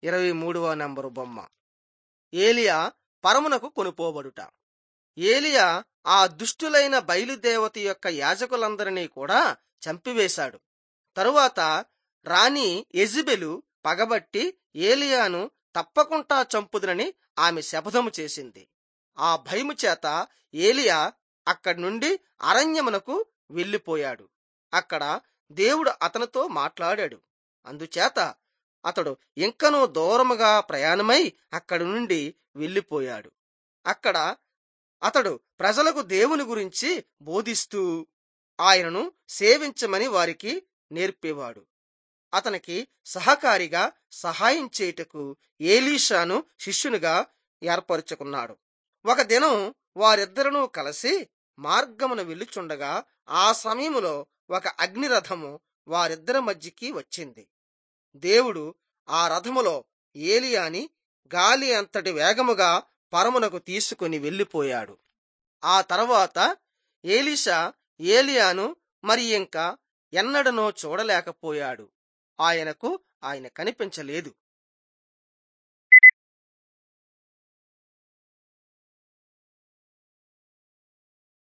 ఇరవై మూడవ నంబరు బొమ్మ ఏలియా పరమునకు కొనుపోబడుట ఏలియా ఆ దుష్టులైన బయలుదేవత యొక్క యాజకులందరినీ కూడా చంపివేశాడు తరువాత రాణి ఎజిబెలు పగబట్టి ఏలియాను తప్పకుండా చంపుదునని ఆమె శపథము చేసింది ఆ భయము చేత ఏలియా అక్కడి నుండి అరణ్యమునకు వెళ్ళిపోయాడు అక్కడ దేవుడు అతనితో మాట్లాడాడు అందుచేత అతడు ఇంకనూ దూరముగా ప్రయాణమై అక్కడి నుండి వెళ్ళిపోయాడు అక్కడ అతడు ప్రజలకు దేవుని గురించి బోధిస్తూ ఆయనను సేవించమని వారికి నేర్పేవాడు అతనికి సహకారిగా సహాయం చేయుటకు ఏలీషాను శిష్యునిగా ఏర్పరుచుకున్నాడు ఒక దినం వారిద్దరూ కలిసి మార్గమున వెళ్ళుచుండగా ఆ సమయములో ఒక అగ్నిరథము వారిద్దరి మధ్యకి వచ్చింది దేవుడు ఆ రథములో ఏలియాని గాలి అంతటి వేగముగా పరమునకు తీసుకుని వెళ్ళిపోయాడు ఆ తర్వాత ఏలీషా ఏలియాను మరి ఇంకా ఎన్నడనో చూడలేకపోయాడు ఆయనకు ఆయన కనిపించలేదు